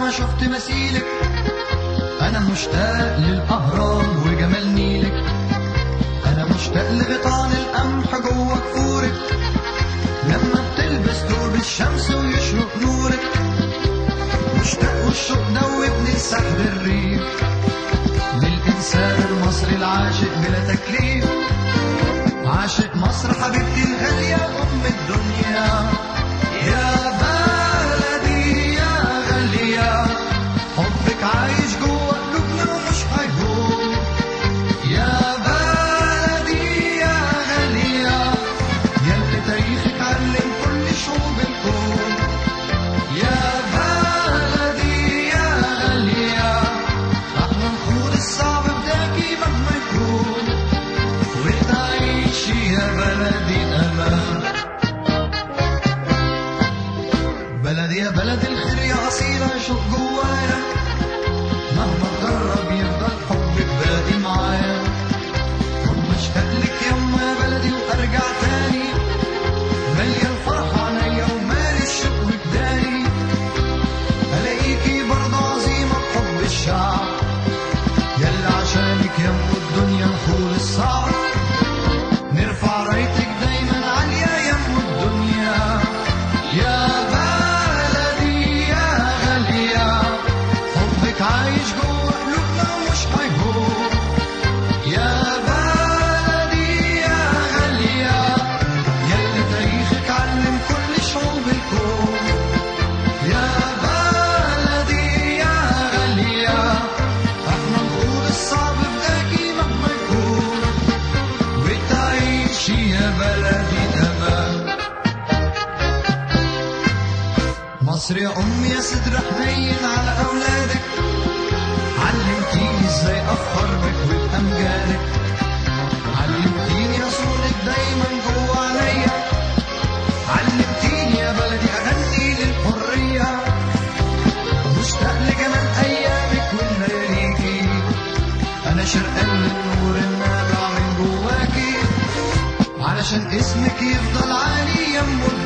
ما شفت مثيلك أنا مشتاق للأهرام وجمال نيلك أنا مشتاق لغيطان القمح جوه كفورك لما بتلبس ثوب الشمس ويشرق نورك مشتاق والشوق دوبني لسحب الريف للإنسان المصري العاشق بلا تكليف عاشق مصر حبيبتي الغالية أم الدنيا يا بلدي يا غالية حبك عايش جوه قلوبنا ومش هيهون يا بلدي يا غالية يلي تاريخك علم كل شعوب الكون يا بلدي يا غالية احنا نخوض الصعب بداكي مهما يكون وتعيشي يا بلدي امان بلدي يا بلد الخير يا أصيلة شوف جوايا مهما تقرب يفضل حبك باقي معايا ومشتاق لك يما يا بلدي وارجع تاني مالية الفرحة عينيا ومالي الشوق وجداني الاقيكي برضه عظيمة بحب الشعب يلا عشانك يم الدنيا نخول الصعب نرفع رايتك دايما عالية يم الدنيا يا بلدي يا غالية حبك عايش جوه قلوبنا ومش هيهون يا بلدي يا غالية يلي تاريخك علم كل شعوب الكون يا بلدي يا غالية احنا نخوض الصعب بداكي مهما يكون وتعيشي يا بلدي امان مصر يا أمي يا صدر حنين على أولادك علمتيني ازاي أفخر بك وبأمجادك علمتيني أصونك دايما جوا عينيا علمتيني يا بلدي أغني للحرية مشتاق لجمال أيامك ولياليكي أنا شرقان للنور النابع من جواكي علشان اسمك يفضل عالي يم